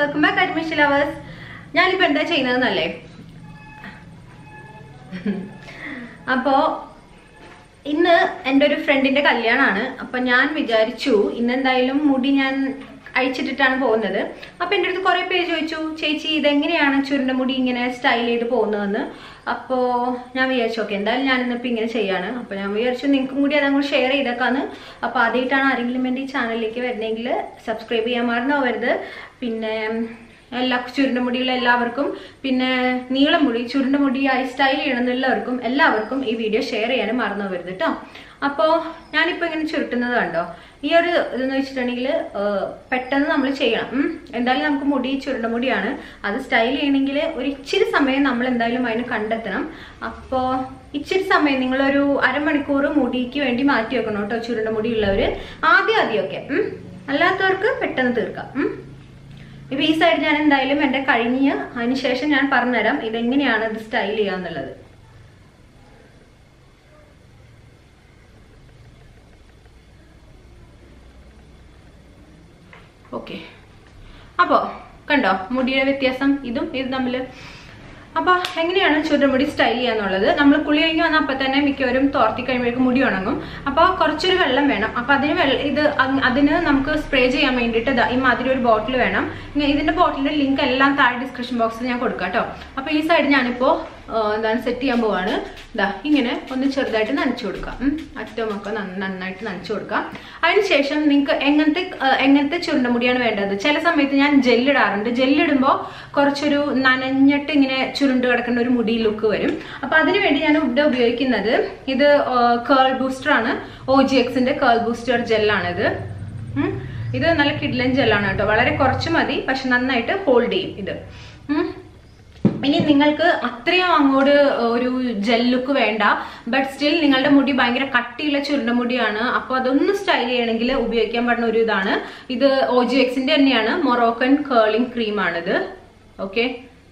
Welcome back admission lovers ഞാനിപ്പോ എന്താ ചെയ്യുന്നതെന്നല്ലേ അപ്പോ ഇന്ന് എൻ്റെ ഒരു ഫ്രണ്ടിന്റെ കല്യാണമാണ് അപ്പൊ ഞാൻ വിചാരിച്ചു ഇന്ന് എന്തായാലും മുടി ഞാൻ അഴിച്ചിട്ടിട്ടാണ് പോകുന്നത് അപ്പൊ എൻ്റെ അടുത്ത് കുറെ പേര് ചോദിച്ചു ചേച്ചി ഇതെങ്ങനെയാണ് ചുരുണ്ട മുടി ഇങ്ങനെ സ്റ്റൈൽ ചെയ്ത് പോകുന്നതെന്ന് അപ്പോ ഞാൻ വിചാരിച്ചു ഓക്കെ എന്തായാലും ഞാൻ ഇന്നിപ്പോ ഇങ്ങനെ ചെയ്യാണ് അപ്പൊ ഞാൻ വിചാരിച്ചു നിങ്ങൾക്കും കൂടി അതങ്ങോട്ട് ഷെയർ ചെയ്തേക്കാന്ന് അപ്പൊ ആദ്യമായിട്ടാണ് ആരെങ്കിലും എൻ്റെ ഈ ചാനലിലേക്ക് വരുന്നെങ്കിൽ സബ്സ്ക്രൈബ് ചെയ്യാൻ മറന്നു പോകരുത് പിന്നെ എല്ലാ ചുരുണ്ട മുടിയുള്ള എല്ലാവർക്കും പിന്നെ നീളം മുടി ചുരുണ്ട മുടിയായി സ്റ്റൈൽ ചെയ്യണം എല്ലാവർക്കും എല്ലാവർക്കും ഈ വീഡിയോ ഷെയർ ചെയ്യാനും മറന്നു പോകരുത് കേട്ടോ അപ്പോൾ ഞാനിപ്പോൾ ഇങ്ങനെ ചുരുട്ടുന്നത് കണ്ടോ ഈ ഒരു ഇതെന്ന് വെച്ചിട്ടുണ്ടെങ്കിൽ പെട്ടെന്ന് നമ്മൾ ചെയ്യണം ഉം. എന്തായാലും നമുക്ക് മുടി ചുരുണ്ട മുടിയാണ് അത് സ്റ്റൈൽ ചെയ്യണമെങ്കിൽ ഒരു ഇച്ചിരി സമയം നമ്മൾ എന്തായാലും അതിന് കണ്ടെത്തണം അപ്പോൾ ഇച്ചിരി സമയം നിങ്ങളൊരു അരമണിക്കൂർ മുടിക്ക് വേണ്ടി മാറ്റി വെക്കണം കേട്ടോ ചുരുണ്ട മുടിയുള്ളവർ ആദ്യം ആദ്യമൊക്കെ ഉം. അല്ലാത്തവർക്ക് പെട്ടെന്ന് തീർക്കാം ഉം. ഇപ്പൊ ഈ സൈഡ് ഞാൻ എന്തായാലും എന്റെ കഴിഞ്ഞ് അതിനുശേഷം ഞാൻ പറഞ്ഞുതരാം ഇതെങ്ങനെയാണ് ഇത് സ്റ്റൈൽ ചെയ്യാന്നുള്ളത് ഓക്കെ അപ്പോ കണ്ടോ മുടിയുടെ വ്യത്യാസം ഇതും ഇത് തമ്മിൽ അപ്പൊ എങ്ങനെയാണ് ചുരുമുടി സ്റ്റൈൽ ചെയ്യാന്നുള്ളത് നമ്മൾ കുളി കഴിഞ്ഞ് വന്ന അപ്പൊ തന്നെ മിക്കവരും തോർത്തി കഴിയുമ്പോഴേക്കും മുടി ഉണങ്ങും അപ്പൊ കുറച്ചൊരു വെള്ളം വേണം അപ്പൊ അതിന് വെള്ള ഇത് അങ് അതിന് നമുക്ക് സ്പ്രേ ചെയ്യാൻ വേണ്ടിയിട്ട് ദാ ഈ മാതിരി ഒരു ബോട്ടിൽ വേണം ഇങ്ങ- ഇതിന്റെ ബോട്ടിലിന്റെ ലിങ്ക് എല്ലാം താഴെ ഡിസ്ക്രിപ്ഷൻ ബോക്സിൽ ഞാൻ കൊടുക്കാം കേട്ടോ അപ്പൊ ഈ സൈഡ് ഞാനിപ്പോ ആ, എന്താണ് സെറ്റ് ചെയ്യാൻ പോവാണ് ഇതാ ഇങ്ങനെ ഒന്ന് ചെറുതായിട്ട് നനച്ചു കൊടുക്കാം ഉം. അറ്റമൊക്കെ നന്ന- നന്നായിട്ട് നനച്ചു കൊടുക്കാം അതിനുശേഷം നിങ്ങൾക്ക് എങ്ങനത്തെ ആ, എങ്ങനത്തെ ചുരുണ്ടമുടിയാണ് വേണ്ടത് ചില സമയത്ത് ഞാൻ ജെല്ലിടാറുണ്ട് ജെല്ലിടുമ്പോൾ കുറച്ചൊരു നനഞ്ഞിട്ട് ഇങ്ങനെ ചുരുണ്ട് കിടക്കുന്ന ഒരു മുടി ലുക്ക് വരും അപ്പൊ അതിനു വേണ്ടി ഞാൻ ഇവിടെ ഉപയോഗിക്കുന്നത് ഇത് കേൾ ബൂസ്റ്റർ ആണ് ഒ ജി എക്സിന്റെ കേൾ ബൂസ്റ്റർ ജെല്ലാണിത് ഉം. ഇത് നല്ല കിഡ്ലൻ ജെല്ലാണ് കേട്ടോ വളരെ കുറച്ച് മതി പക്ഷെ നന്നായിട്ട് ഹോൾഡ് ചെയ്യും ഇത് ഉം. ഇനി നിങ്ങൾക്ക് അത്രയും അങ്ങോട്ട് ഒരു ജെൽ ലുക്ക് വേണ്ട ബട്ട് സ്റ്റിൽ നിങ്ങളുടെ മുടി ഭയങ്കര കട്ടിയുള്ള ചുരുണ്ട മുടിയാണ് അപ്പോൾ അതൊന്ന് സ്റ്റൈൽ ചെയ്യണമെങ്കിൽ ഉപയോഗിക്കാൻ പറ്റുന്ന ഒരു ഇതാണ് ഇത് ഒ ജി എക്സിന്റെ തന്നെയാണ് മൊറോക്കൻ കേളിംഗ് ക്രീമാണിത് ഓക്കെ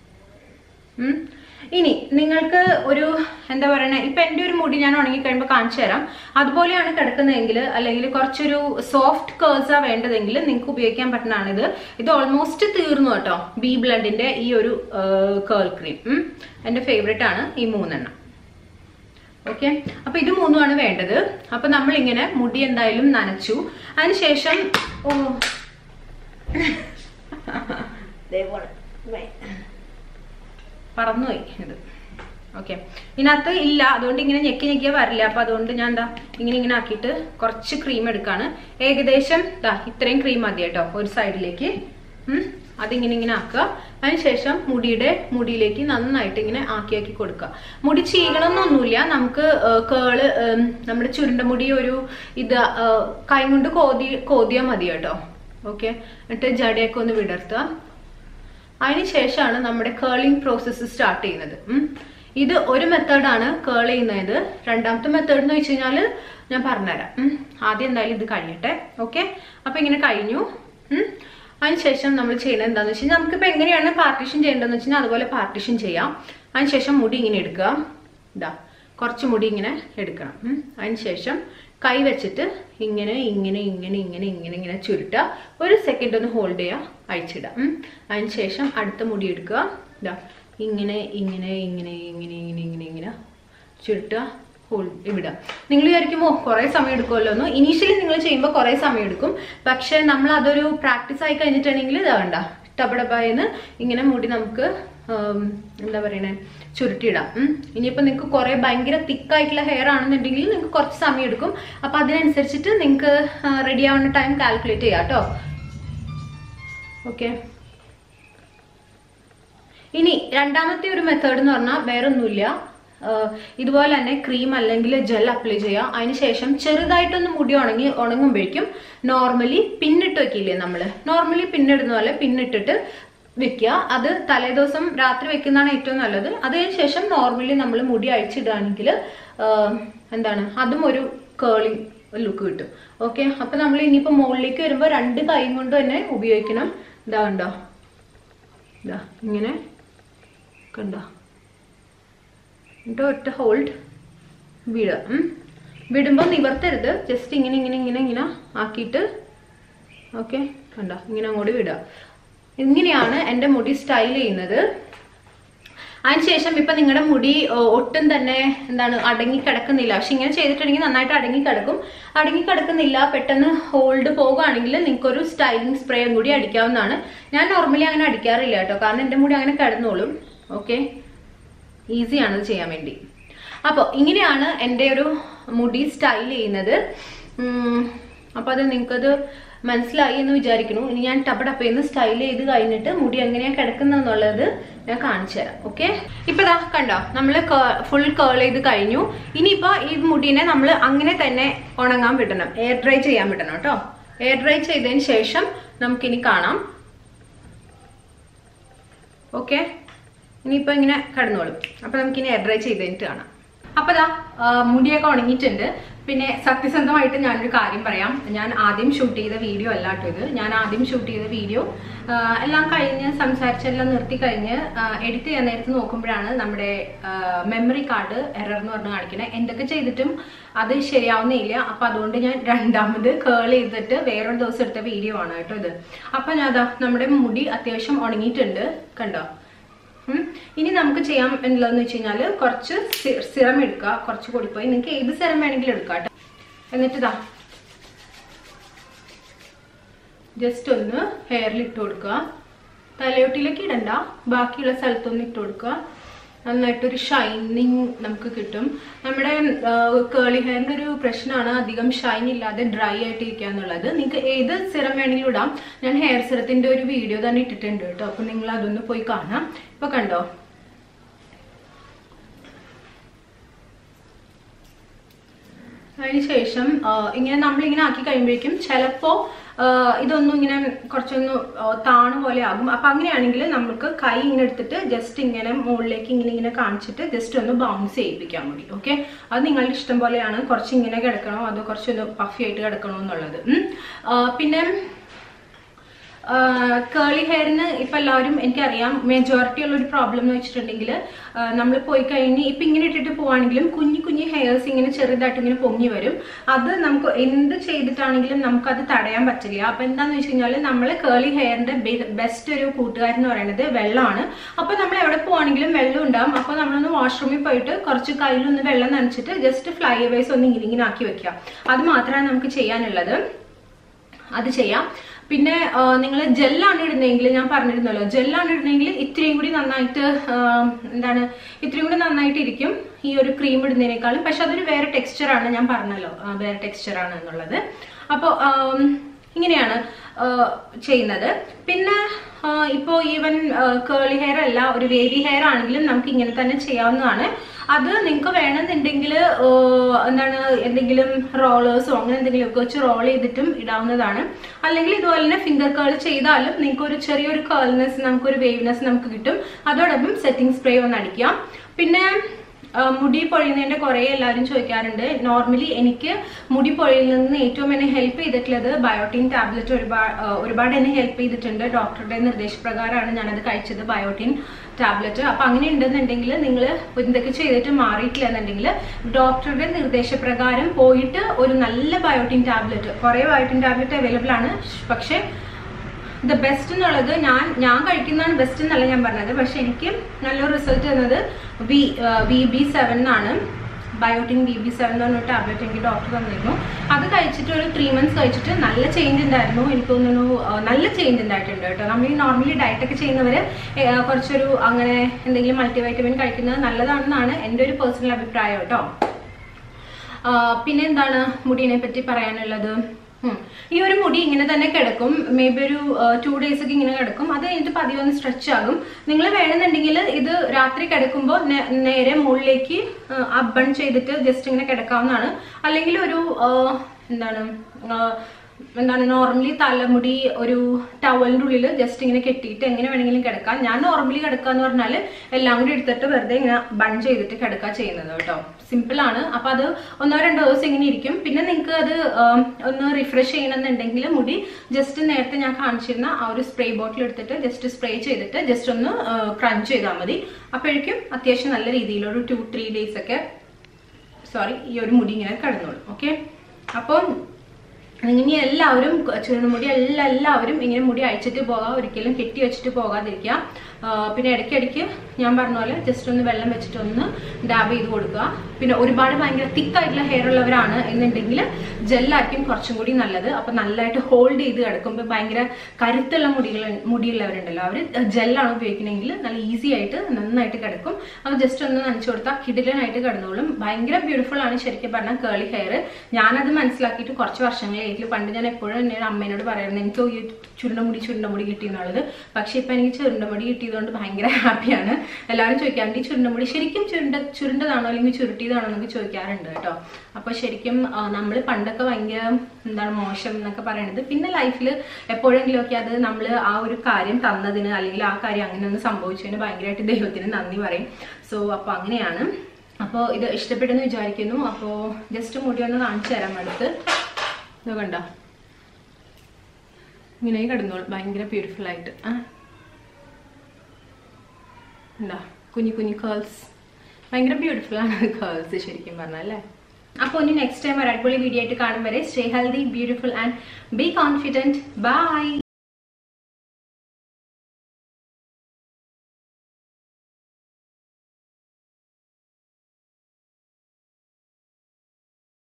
ഇനി നിങ്ങൾക്ക് ഒരു എന്താ പറയണ ഇപ്പൊ എന്റെ ഒരു മുടി ഞാൻ ഉണങ്ങി കഴിയുമ്പോൾ കാണിച്ചു തരാം അതുപോലെയാണ് കിടക്കുന്നതെങ്കിൽ അല്ലെങ്കിൽ കുറച്ചൊരു സോഫ്റ്റ് കേൾസാ വേണ്ടതെങ്കിൽ നിങ്ങൾക്ക് ഉപയോഗിക്കാൻ പറ്റുന്നതാണിത് ഇത് ഓൾമോസ്റ്റ് തീർന്നു കേട്ടോ ബി ബ്ലഡിന്റെ ഈ ഒരു കേൾ ക്രീം എന്റെ ഫേവറേറ്റ് ആണ് ഈ മൂന്നെണ്ണം ഓക്കെ അപ്പൊ ഇത് മൂന്നുമാണ് വേണ്ടത് അപ്പൊ നമ്മൾ ഇങ്ങനെ മുടി എന്തായാലും നനച്ചു അതിനുശേഷം ഓ ദേ പോണ്. വേ. പറന്നുപോയി ഇത് ഓക്കെ ഇതിനകത്ത് ഇല്ല അതുകൊണ്ട് ഇങ്ങനെ ഞെക്കി ഞെക്കിയാ വരില്ല അപ്പൊ അതുകൊണ്ട് ഞാൻ എന്താ ഇങ്ങനെ ഇങ്ങനെ ആക്കിയിട്ട് കുറച്ച് ക്രീം എടുക്കാണ് ഏകദേശം ദാ ഇത്രയും ക്രീം മതി കേട്ടോ ഒരു സൈഡിലേക്ക് ഉം. അതിങ്ങനെ ഇങ്ങനെ ആക്കുക അതിനുശേഷം മുടിയുടെ മുടിയിലേക്ക് നന്നായിട്ട് ഇങ്ങനെ ആക്കി ആക്കി കൊടുക്കുക മുടി ചീകണമെന്നൊന്നുമില്ല നമുക്ക് കേള് നമ്മുടെ ചുരുണ്ട മുടി ഒരു ഇത് ആ, കൈ കൊണ്ട് കോതി കോതിയാൽ മതി കേട്ടോ ഓക്കെ എന്നിട്ട് ജടയൊക്കെ ഒന്ന് വിടർത്തുക അതിനുശേഷമാണ് നമ്മുടെ കേളിംഗ് പ്രോസസ്സ് സ്റ്റാർട്ട് ചെയ്യുന്നത് ഉം. ഇത് ഒരു മെത്തേഡാണ് കേൾ ചെയ്യുന്നത് രണ്ടാമത്തെ മെത്തേഡ് എന്ന് വെച്ച് കഴിഞ്ഞാൽ ഞാൻ പറഞ്ഞുതരാം ഉം. ആദ്യം എന്തായാലും ഇത് കഴിയട്ടെ ഓക്കെ അപ്പൊ ഇങ്ങനെ കഴിഞ്ഞു ഉം. അതിനുശേഷം നമ്മൾ ചെയ്യുന്നത് എന്താണെന്ന് വെച്ച് കഴിഞ്ഞാൽ നമുക്കിപ്പോൾ എങ്ങനെയാണ് പാർട്ടീഷൻ ചെയ്യേണ്ടതെന്ന് വെച്ച് കഴിഞ്ഞാൽ അതുപോലെ പാർട്ടീഷൻ ചെയ്യാം അതിനുശേഷം മുടി ഇങ്ങനെ എടുക്കുക ഇതാ കുറച്ച് മുടി ഇങ്ങനെ എടുക്കണം ഉം. അതിനുശേഷം കൈ വെച്ചിട്ട് ഇങ്ങനെ ഇങ്ങനെ ഇങ്ങനെ ഇങ്ങനെ ഇങ്ങനെ ഇങ്ങനെ ചുരുട്ടുക ഒരു സെക്കൻഡ് ഒന്ന് ഹോൾഡ് ചെയ്യുക അഴിച്ചിടുക ഉം. അതിനുശേഷം അടുത്ത മുടി എടുക്കുക ഇതാ ഇങ്ങനെ ഇങ്ങനെ ഇങ്ങനെ ഇങ്ങനെ ഇങ്ങനെ ഇങ്ങനെ ഇങ്ങനെ ചുരുട്ടുക ഹോൾഡ് ഇവിടെ നിങ്ങൾ വിചാരിക്കുമോ കുറേ സമയം എടുക്കുമല്ലോ എന്ന് ഇനീഷ്യലി നിങ്ങൾ ചെയ്യുമ്പോൾ കുറേ സമയം എടുക്കും പക്ഷെ നമ്മൾ അതൊരു പ്രാക്ടീസ് ആയി കഴിഞ്ഞിട്ടുണ്ടെങ്കിൽ ഇതാ വേണ്ട ടബടബായെന്ന് ഇങ്ങനെ മുടി നമുക്ക് ഉം, എന്താ പറയണേ ചുരുട്ടിയിടാം ഉം. ഇനിയിപ്പോൾ നിങ്ങൾക്ക് കുറേ ഭയങ്കര തിക്കായിട്ടുള്ള ഹെയർ ആണെന്നുണ്ടെങ്കിൽ നിങ്ങൾക്ക് കുറച്ച് സമയം എടുക്കും അപ്പം അതിനനുസരിച്ചിട്ട് നിങ്ങൾക്ക് റെഡി ആവുന്ന ടൈം കാൽക്കുലേറ്റ് ചെയ്യാം കേട്ടോ ഓക്കെ ഇനി രണ്ടാമത്തെ ഒരു മെത്തേഡ് എന്ന് പറഞ്ഞാൽ വേറെ ഒന്നുമില്ല ആഹ് ഇതുപോലെ തന്നെ ക്രീം അല്ലെങ്കിൽ ജെൽ അപ്ലൈ ചെയ്യുക അതിനുശേഷം ചെറുതായിട്ടൊന്ന് മുടി ഉണങ്ങി ഉണങ്ങുമ്പോഴേക്കും നോർമലി പിന്നിട്ട് വെക്കില്ലേ നമ്മൾ നോർമലി പിന്നിടുന്ന പോലെ പിന്നിട്ടിട്ട് വെക്കുക അത് തലേദിവസം രാത്രി വെക്കുന്നതാണ് ഏറ്റവും നല്ലത് അതിനുശേഷം നോർമലി നമ്മൾ മുടി അഴിച്ചിടുകയാണെങ്കിൽ ആഹ് എന്താണ് അതും ഒരു കേളിങ് ലുക്ക് കിട്ടും ഓക്കെ അപ്പൊ നമ്മൾ ഇനിയിപ്പോ മുകളിലേക്ക് വരുമ്പോൾ രണ്ട് കൈ കൊണ്ട് തന്നെ ഉപയോഗിക്കണം ഇതാ കണ്ടോ ഇതാ ഇങ്ങനെ കണ്ടോ എന്നിട്ട് ഒറ്റ ഹോൾഡ് വിടുക ഉം. വിടുമ്പോൾ നിവർത്തരുത് ജസ്റ്റ് ഇങ്ങനെ ഇങ്ങനെ ഇങ്ങനെ ഇങ്ങനെ ആക്കിയിട്ട് ഓക്കെ കണ്ടോ ഇങ്ങനെ അങ്ങോട്ട് വിടുക ഇങ്ങനെയാണ് എൻ്റെ മുടി സ്റ്റൈൽ ചെയ്യുന്നത് അതിനുശേഷം ഇപ്പൊ നിങ്ങളുടെ മുടി ഓ, ഒട്ടും തന്നെ എന്താണ് അടങ്ങി കിടക്കുന്നില്ല പക്ഷെ ഇങ്ങനെ ചെയ്തിട്ടുണ്ടെങ്കിൽ നന്നായിട്ട് അടങ്ങി കിടക്കും അടങ്ങി കിടക്കുന്നില്ല പെട്ടെന്ന് ഹോൾഡ് പോകുകയാണെങ്കിൽ നിങ്ങൾക്ക് ഒരു സ്റ്റൈലിംഗ് സ്പ്രേയും കൂടി അടിക്കാവുന്നതാണ് ഞാൻ നോർമലി അങ്ങനെ അടിക്കാറില്ല കേട്ടോ കാരണം എൻ്റെ മുടി അങ്ങനെ കിടന്നോളും ഓക്കെ ഈസിയാണ് ഇത് ചെയ്യാൻ വേണ്ടി അപ്പോൾ ഇങ്ങനെയാണ് എൻ്റെ ഒരു മുടി സ്റ്റൈൽ ചെയ്യുന്നത് അപ്പോൾ അത് നിങ്ങൾക്കത് മനസ്സിലായി എന്ന് വിചാരിക്കുന്നു ഇനി ഞാൻ ടപ്പ ടപ്പയെന്ന് സ്റ്റൈൽ ചെയ്ത് കഴിഞ്ഞിട്ട് മുടി എങ്ങനെയാണ് കിടക്കുന്നതെന്നുള്ളത് ഞാൻ കാണിച്ചു തരാം ഓക്കെ ഇപ്പൊ ദാ കണ്ടോ നമ്മൾ ഫുൾ കേൾ ചെയ്ത് കഴിഞ്ഞു ഇനിയിപ്പോ ഈ മുടിനെ നമ്മൾ അങ്ങനെ തന്നെ ഉണങ്ങാൻ വിടണം എയർ ഡ്രൈ ചെയ്യാൻ വിടണം കേട്ടോ എയർ ഡ്രൈ ചെയ്തതിന് ശേഷം നമുക്കിനി കാണാം ഓക്കെ ഇനിയിപ്പോ ഇങ്ങനെ കടന്നോളും അപ്പൊ നമുക്കിനി എയർ ഡ്രൈ ചെയ്ത് കഴിഞ്ഞിട്ട് കാണാം അപ്പൊ ദാ ആ, മുടിയൊക്കെ ഉണങ്ങിയിട്ടുണ്ട് പിന്നെ സത്യസന്ധമായിട്ട് ഞാനൊരു കാര്യം പറയാം ഞാൻ ആദ്യം ഷൂട്ട് ചെയ്ത വീഡിയോ അല്ല കേട്ടോ ഇത് ഞാൻ ആദ്യം ഷൂട്ട് ചെയ്ത വീഡിയോ എല്ലാം കഴിഞ്ഞ് സംസാരിച്ചെല്ലാം നിർത്തി കഴിഞ്ഞ് എഡിറ്റ് ചെയ്യാൻ നേരത്ത് നോക്കുമ്പോഴാണ് നമ്മുടെ മെമ്മറി കാർഡ് എറർ എന്ന് പറഞ്ഞ് കാണിക്കുന്നത് എന്തൊക്കെ ചെയ്തിട്ടും അത് ശരിയാവുന്നില്ല അപ്പൊ അതുകൊണ്ട് ഞാൻ രണ്ടാമത് കേൾ ചെയ്തിട്ട് വേറൊരു ദിവസം എടുത്ത വീഡിയോ ആണ് കേട്ടോ ഇത് അപ്പൊ ഞാൻ അതാ നമ്മുടെ മുടി അത്യാവശ്യം ഉണങ്ങിയിട്ടുണ്ട് കണ്ടോ ഉം. ഇനി നമുക്ക് ചെയ്യാൻ എന്നുള്ളതെന്ന് വെച്ച് കഴിഞ്ഞാൽ കുറച്ച് സിറം എടുക്കുക കുറച്ച് പൊടിപ്പോയി നിങ്ങൾക്ക് ഏത് സിറം വേണമെങ്കിലും എടുക്കാം കേട്ടോ എന്നിട്ട് ഇതാ ജസ്റ്റ് ഒന്ന് ഹെയറിൽ ഇട്ട് കൊടുക്കുക തലയോട്ടിലേക്ക് ഇടണ്ട ബാക്കിയുള്ള സ്ഥലത്തൊന്ന് ഇട്ട് കൊടുക്കുക നന്നായിട്ടൊരു ഷൈനിങ് നമുക്ക് കിട്ടും നമ്മുടെ കേളി ഹെയറിന്റെ ഒരു പ്രശ്നമാണ് അധികം ഷൈൻ ഇല്ലാതെ ഡ്രൈ ആയിട്ട് ഇരിക്കുക എന്നുള്ളത് നിങ്ങൾക്ക് ഏത് സിറം വേണമെങ്കിലും ഇടാം ഞാൻ ഹെയർ സിറത്തിന്റെ ഒരു വീഡിയോ തന്നെ ഇട്ടിട്ടുണ്ട് കേട്ടോ അപ്പൊ നിങ്ങൾ അതൊന്ന് പോയി കാണാം ഇപ്പൊ കണ്ടോ അതിനുശേഷം ആ, ഇങ്ങനെ നമ്മളിങ്ങനെ ആക്കി കഴിയുമ്പോഴേക്കും ചിലപ്പോ ആ, ഇതൊന്നും ഇങ്ങനെ കുറച്ചൊന്ന് ആ, താണ പോലെ ആകും അപ്പൊ അങ്ങനെയാണെങ്കിൽ നമുക്ക് കൈ ഇങ്ങനെ എടുത്തിട്ട് ജസ്റ്റ് ഇങ്ങനെ മുകളിലേക്ക് ഇങ്ങനെ ഇങ്ങനെ കാണിച്ചിട്ട് ജസ്റ്റ് ഒന്ന് ബൗൺസ് ചെയ്യിപ്പിക്കാൻ മതി ഓക്കെ അത് നിങ്ങളുടെ ഇഷ്ടം പോലെയാണ് കുറച്ച് ഇങ്ങനെ കിടക്കണോ അതോ കുറച്ചൊന്ന് പഫി ആയിട്ട് കിടക്കണോ എന്നുള്ളത് ഉം. ആ, പിന്നെ കേളി ഹെയറിന് ഇപ്പൊ എല്ലാവരും എനിക്കറിയാം മെജോറിറ്റി ഉള്ള ഒരു പ്രോബ്ലം എന്ന് വെച്ചിട്ടുണ്ടെങ്കിൽ നമ്മൾ പോയി കഴിഞ്ഞ് ഇപ്പൊ ഇങ്ങനെ ഇട്ടിട്ട് പോവാണെങ്കിലും കുഞ്ഞു കുഞ്ഞു ഹെയർസ് ഇങ്ങനെ ചെറുതായിട്ട് ഇങ്ങനെ പൊങ്ങി വരും അത് നമുക്ക് എന്ത് ചെയ്തിട്ടാണെങ്കിലും നമുക്കത് തടയാൻ പറ്റില്ല അപ്പൊ എന്താന്ന് വെച്ച് കഴിഞ്ഞാൽ നമ്മൾ കേളി ഹെയറിന്റെ ബെസ്റ്റ് ഒരു കൂട്ടുകാരൻ എന്ന് പറയുന്നത് വെള്ളമാണ് അപ്പൊ നമ്മൾ എവിടെ പോവാണെങ്കിലും വെള്ളം ഉണ്ടാവും അപ്പൊ നമ്മളൊന്ന് വാഷ്റൂമിൽ പോയിട്ട് കുറച്ച് കയ്യിലൊന്ന് വെള്ളം നനച്ചിട്ട് ജസ്റ്റ് ഫ്ലൈ അവേസ് ഒന്ന് ഇങ്ങനെ ഇങ്ങനെ ആക്കി വെക്കുക അത് മാത്രമാണ് നമുക്ക് ചെയ്യാനുള്ളത് അത് ചെയ്യാം പിന്നെ നിങ്ങൾ ജെല്ലാണ് ഇടുന്നതെങ്കിൽ ഞാൻ പറഞ്ഞിരുന്നല്ലോ ജെല്ലാണ് ഇടുന്നതെങ്കിൽ ഇത്രയും കൂടി നന്നായിട്ട് ആ, എന്താണ് ഇത്രയും കൂടി നന്നായിട്ട് ഇരിക്കും ഈ ഒരു ക്രീം ഇടുന്നതിനേക്കാളും പക്ഷെ അതൊരു വേറെ ടെക്സ്ചറാണ് ഞാൻ പറഞ്ഞല്ലോ ആ, വേറെ ടെക്സ്ചറാണ് എന്നുള്ളത് അപ്പോൾ ഇങ്ങനെയാണ് ആ, ചെയ്യുന്നത് പിന്നെ ഇപ്പോൾ ഈവൻ കേളി ഹെയർ അല്ല ഒരു വേവി ഹെയർ ആണെങ്കിലും നമുക്ക് ഇങ്ങനെ തന്നെ ചെയ്യാവുന്നതാണ് അത് നിങ്ങൾക്ക് വേണമെന്നുണ്ടെങ്കിൽ എന്താണ് എന്തെങ്കിലും റോളേഴ്സോ അങ്ങനെ എന്തെങ്കിലുമൊക്കെ വെച്ച് റോൾ ചെയ്തിട്ടും ഇടാവുന്നതാണ് അല്ലെങ്കിൽ ഇതുപോലെ തന്നെ ഫിംഗർ കേൾ ചെയ്താലും നിങ്ങൾക്ക് ഒരു ചെറിയൊരു കേൾനെസ് നമുക്കൊരു വേവ്നെസ് നമുക്ക് കിട്ടും അതോടൊപ്പം സെറ്റിംഗ് സ്പ്രേ ഒന്ന് അടിക്കാം പിന്നെ ആ, മുടി പൊഴിയുന്നതിന്റെ കുറേ എല്ലാവരും ചോദിക്കാറുണ്ട് നോർമലി എനിക്ക് മുടി പൊഴിയുന്നതിന് ഏറ്റവും എന്നെ ഹെൽപ്പ് ചെയ്തിട്ടുള്ളത് ബയോട്ടിൻ ടാബ്ലറ്റ് ഒരുപാട് ആ, ഒരുപാട് എന്നെ ഹെൽപ്പ് ചെയ്തിട്ടുണ്ട് ഡോക്ടറുടെ നിർദ്ദേശപ്രകാരമാണ് ഞാനത് കഴിച്ചത് ബയോട്ടിൻ ടാബ്ലറ്റ് അപ്പൊ അങ്ങനെ ഉണ്ടെന്നുണ്ടെങ്കിൽ നിങ്ങൾ എന്തൊക്കെ ചെയ്തിട്ട് മാറിയിട്ടില്ല എന്നുണ്ടെങ്കിൽ ഡോക്ടറുടെ നിർദ്ദേശപ്രകാരം പോയിട്ട് ഒരു നല്ല ബയോട്ടിൻ ടാബ്ലറ്റ് കുറേ ബയോട്ടിൻ ടാബ്ലറ്റ് അവൈലബിൾ ആണ് പക്ഷേ ദ ബെസ്റ്റ് എന്നുള്ളത് ഞാൻ ഞാൻ കഴിക്കുന്നതാണ് ബെസ്റ്റ് എന്നല്ല ഞാൻ പറഞ്ഞത് പക്ഷെ എനിക്ക് നല്ലൊരു റിസൾട്ട് തന്നത് വി വി ബി സെവൻ എന്നാണ് ബയോട്ടിൻ ബി ബി സെവൻ എന്ന് പറഞ്ഞ ടാബ്ലറ്റ് എനിക്ക് ഡോക്ടർ തന്നിരുന്നു അത് കഴിച്ചിട്ട് ഒരു ത്രീ മന്ത്സ് കഴിച്ചിട്ട് നല്ല ചേഞ്ച് ഉണ്ടായിരുന്നു എനിക്ക് തോന്നുന്നു ആ, നല്ല ചേഞ്ച് ഉണ്ടായിട്ടുണ്ട് കേട്ടോ നമ്മൾ ഈ നോർമലി ഡയറ്റ് ഒക്കെ ചെയ്യുന്നവർ കുറച്ചൊരു അങ്ങനെ എന്തെങ്കിലും മൾട്ടിവൈറ്റമിൻ കഴിക്കുന്നത് നല്ലതാണെന്നാണ് എൻ്റെ ഒരു പേഴ്സണൽ അഭിപ്രായം കേട്ടോ ആ, പിന്നെ എന്താണ് മുടിനെ പറ്റി പറയാനുള്ളത് ഉം. ഈ ഒരു മുടി ഇങ്ങനെ തന്നെ കിടക്കും മേ ബി ഒരു ടു ഡേയ്സ് ഒക്കെ ഇങ്ങനെ കിടക്കും അത് കഴിഞ്ഞിട്ട് പതിയെ ഒന്ന് സ്ട്രെച്ച് ആകും നിങ്ങൾ വേണമെന്നുണ്ടെങ്കിൽ ഇത് രാത്രി കിടക്കുമ്പോൾ നേ- നേരെ മുകളിലേക്ക് അബൺ ചെയ്തിട്ട് ജസ്റ്റ് ഇങ്ങനെ കിടക്കാവുന്നതാണ് അല്ലെങ്കിൽ ഒരു ആ, എന്താണ് ആ, എന്താണ് നോർമലി തലമുടി ഒരു ടവലിൻ്റെ ഉള്ളിൽ ജസ്റ്റ് ഇങ്ങനെ കെട്ടിയിട്ട് എങ്ങനെ വേണമെങ്കിലും കിടക്കാം ഞാൻ നോർമലി കിടക്കുക എന്ന് പറഞ്ഞാൽ എല്ലാം കൂടി എടുത്തിട്ട് വെറുതെ ഇങ്ങനെ ബൺ ചെയ്തിട്ട് കിടക്കുക ചെയ്യുന്നത് കേട്ടോ സിമ്പിൾ ആണ് അപ്പൊ അത് ഒന്നോ രണ്ടോ ദിവസം ഇങ്ങനെ ഇരിക്കും പിന്നെ നിങ്ങൾക്ക് അത് ആം, ഒന്ന് റിഫ്രഷ് ചെയ്യണമെന്നുണ്ടെങ്കിൽ മുടി ജസ്റ്റ് നേരത്തെ ഞാൻ കാണിച്ചിരുന്ന ആ ഒരു സ്പ്രേ ബോട്ടിൽ എടുത്തിട്ട് ജസ്റ്റ് സ്പ്രേ ചെയ്തിട്ട് ജസ്റ്റ് ഒന്ന് ക്രഞ്ച് ചെയ്താൽ മതി അപ്പോഴേക്കും അത്യാവശ്യം നല്ല രീതിയിലൊരു ടു ത്രീ ഡേയ്സ് ഒക്കെ സോറി ഈ ഒരു മുടി ഇങ്ങനെ കിടന്നോളും ഓക്കെ അപ്പം ഇനി എല്ലാവരും ചുരുണമുടി എല്ലാ എല്ലാവരും ഇങ്ങനെ മുടി അഴിച്ചിട്ട് പോകാം ഒരിക്കലും കെട്ടി വെച്ചിട്ട് പോകാതിരിക്കുക ആ, പിന്നെ ഇടയ്ക്കിടയ്ക്ക് ഞാൻ പറഞ്ഞ പോലെ ജസ്റ്റ് ഒന്ന് വെള്ളം വെച്ചിട്ട് ഒന്ന് ഡാബ് ചെയ്ത് കൊടുക്കുക പിന്നെ ഒരുപാട് ഭയങ്കര തിക്കായിട്ടുള്ള ഹെയർ ഉള്ളവരാണ് എന്നുണ്ടെങ്കിൽ ജെല്ലായിരിക്കും കുറച്ചും കൂടി നല്ലത് അപ്പൊ നല്ലതായിട്ട് ഹോൾഡ് ചെയ്ത് കിടക്കുമ്പോൾ ഭയങ്കര കരുത്തുള്ള മുടികൾ മുടിയുള്ളവരുണ്ടല്ലോ അവർ ജെല്ലാണ് ഉപയോഗിക്കണമെങ്കിൽ നല്ല ഈസി ആയിട്ട് നന്നായിട്ട് കിടക്കും അപ്പോൾ ജസ്റ്റ് ഒന്ന് നനച്ചു കൊടുത്താൽ കിടിലനായിട്ട് കിടന്നോളും ഭയങ്കര ബ്യൂട്ടിഫുൾ ആണ് ശരിക്കും പറഞ്ഞാൽ കേളി ഹെയർ ഞാനത് മനസ്സിലാക്കിയിട്ട് കുറച്ച് വർഷങ്ങളായിട്ട് പണ്ട് ഞാൻ എപ്പോഴും എൻ്റെ അമ്മേനോട് പറയുന്നത് എനിക്ക് ഈ ചുരുണ്ടമുടി ചുരുണ്ടമുടി കിട്ടി എന്നുള്ളത് പക്ഷെ ഇപ്പൊ എനിക്ക് ചുരുണ്ടമുടി കിട്ടിയതുകൊണ്ട് ഭയങ്കര ഹാപ്പിയാണ് എല്ലാവരും ചോദിക്കാറുണ്ട് ഈ ചുരുണ്ടമുടി ശരിക്കും ചുരുണ്ട ചുരുണ്ടതാണോ അല്ലെങ്കിൽ ചുരുട്ടിയതാണോ എന്നൊക്കെ ചോദിക്കാറുണ്ട് കേട്ടോ അപ്പൊ ശരിക്കും നമ്മൾ പണ്ടൊക്കെ ഭയങ്കര എന്താണ് മോശം എന്നൊക്കെ പറയണത് പിന്നെ ലൈഫിൽ എപ്പോഴെങ്കിലും ഒക്കെ അത് നമ്മൾ ആ ഒരു കാര്യം തന്നതിന് അല്ലെങ്കിൽ ആ കാര്യം അങ്ങനെ ഒന്ന് സംഭവിച്ചതിന് ഭയങ്കരമായിട്ട് ദൈവത്തിന് നന്ദി പറയും സോ അപ്പൊ അങ്ങനെയാണ് അപ്പോൾ ഇത് ഇഷ്ടപ്പെട്ടെന്ന് വിചാരിക്കുന്നു അപ്പോൾ ജസ്റ്റ് മുടി ഒന്ന് കാണിച്ചു തരാം അടുത്ത് ഇത് കണ്ടോ ഇങ്ങനെ കിടന്നോളും ഭയങ്കര ബ്യൂട്ടിഫുൾ ആയിട്ട് ആ എന്താ കുഞ്ഞു കുഞ്ഞു കേൾസ് ഭയങ്കര ബ്യൂട്ടിഫുൾ ആണ് കേൾസ് ശരിക്കും പറഞ്ഞാൽ അല്ലേ അപ്പോൾ ഇനി നെക്സ്റ്റ് ടൈം ഒരു അടിപൊളി വീഡിയോ ആയിട്ട് കാണും വരെ stay healthy beautiful and be confident by